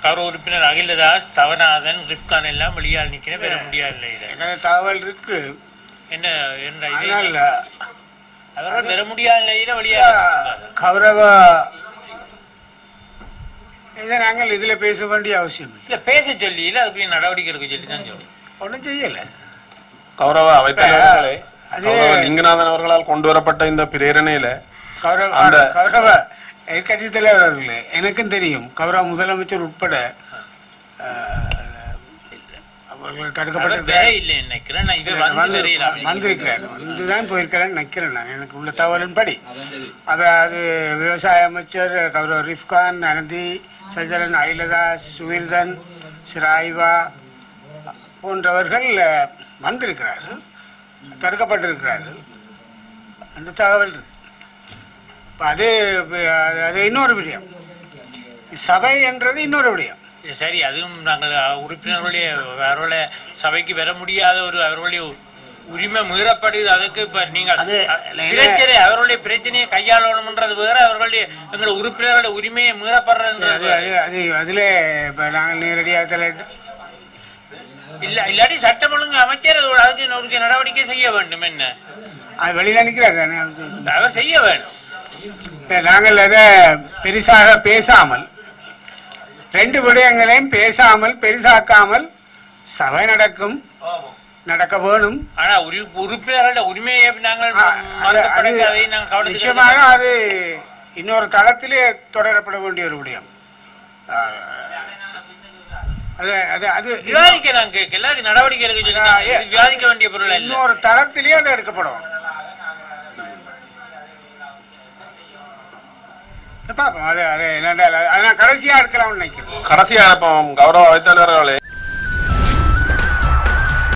கௌரவ உறுப்பினர் அகிலதாஸ் தவநாதன் ரிப்கான் எல்லாம் வெளியால் நிற்கிறேன் பெற முடியாது இதை எனக்கு தகவல் இருக்கு என்ன என்ன இது ஆனால் அவர்கள் பெற முடியாத நிலையில வெளியாக கௌரவ இதை நாங்கள் இதில் பேச வேண்டிய அவசியம் இல்லை இல்ல பேச சொல்லி இல்ல அதுக்குரிய நடவடிக்கை எடுக்க சொல்லி தான் சொல்லி ஒன்றும் செய்யலை கௌரவ அவைத்தலைவர்களே அது- கௌரவ லிங்கநாதன் அவர்களால் கொண்டு வரப்பட்ட இந்த பிரேரணையில கௌரவ அந்த- கௌரவ எதிர்கட்சி தலைவர் அவர்களே எனக்கும் தெரியும் கௌரவ முதலமைச்சர் உட்பட அஹ், அவர்கள் அவர் தடுக்கப்பட்ட பெற இல்லை நினைக்கிறேன் நான் இது வந்து வந்து தெரியல வந்திருக்கிறார் வந்துதான் போயிருக்கிறேன்னு நினைக்கிறேன் நான் எனக்கு உள்ள தகவலின்படி அது அது விவசாய அமைச்சர் கௌரவ ரிஃப்கான் அனந்தி சஜலன் ஐலதாஸ் சுவீர்தன் சிராய்வா போன்றவர்கள் அஹ், வந்திருக்கிறார்கள் தடுக்கப்பட்டிருக்கிறார்கள் அந்த தகவல் இருக்கு இப்ப அது அது- அது இன்னொரு விடயம் சபை என்றது இன்னொரு விடயம் சரி அதுவும் நாங்கள் உறுப்பினர்களுடைய அவர்களுடைய சபைக்கு வர முடியாத ஒரு அவர்களுடைய உரிமை மீறப்படுது அதுக்கு இப்ப நீங்கள் அது- பிரச்சனை அவர்களுடைய பிரச்சனையை கையாளணும்ன்றது வேற அவர்களுடைய எங்கள் உறுப்பினர்களுடைய உரிமையை மீறப்படுறது அது அது அது அதில் இப்போ நாங்கள் நேரடியாக தலையிட்டு இல்ல இல்லாட்டி சட்டம் ஒழுங்கு அமைச்சர் அது- அதுக்கு ஒரு நடவடிக்கை செய்ய வேண்டும் என்ன அது வெளியில் நிற்கிறார் தானே அவர் செய்ய வேண்டும் இப்ப நாங்கள் அதை பெரிசாக பேசாமல் ரெண்டு விடயங்களையும் பேசாமல் பெரிசாக்காமல் சபை நடக்கும் நடக்க வேணும் ஆனா உரி உறுப்பினர்களுடைய உரிமையை நாங்கள் ஆ, அது- மறுக்கப்படாது அது அதை நாங்கள் கவனிச்சு நிச்சயமாக அது இன்னொரு தளத்திலே தொடரப்பட வேண்டிய ஒரு விடயம் ஆ, அது அது அது விவாதிக்க நான் கேட்கல அது நடவடிக்கை எடுக்க சொல்லி நான் இது விவாதிக்க வேண்டிய பொருள் இல்ல இன்னொரு தளத்திலேயே அது எடுக்கப்படும் பார்ப்போம் அது அது என்னென்றால் அதை நான் கடைசியாக எடுக்கலாம்னு நினைக்கிறேன் கடைசியா அனுப்போம் கௌரவ அவைத்தலைவர்களே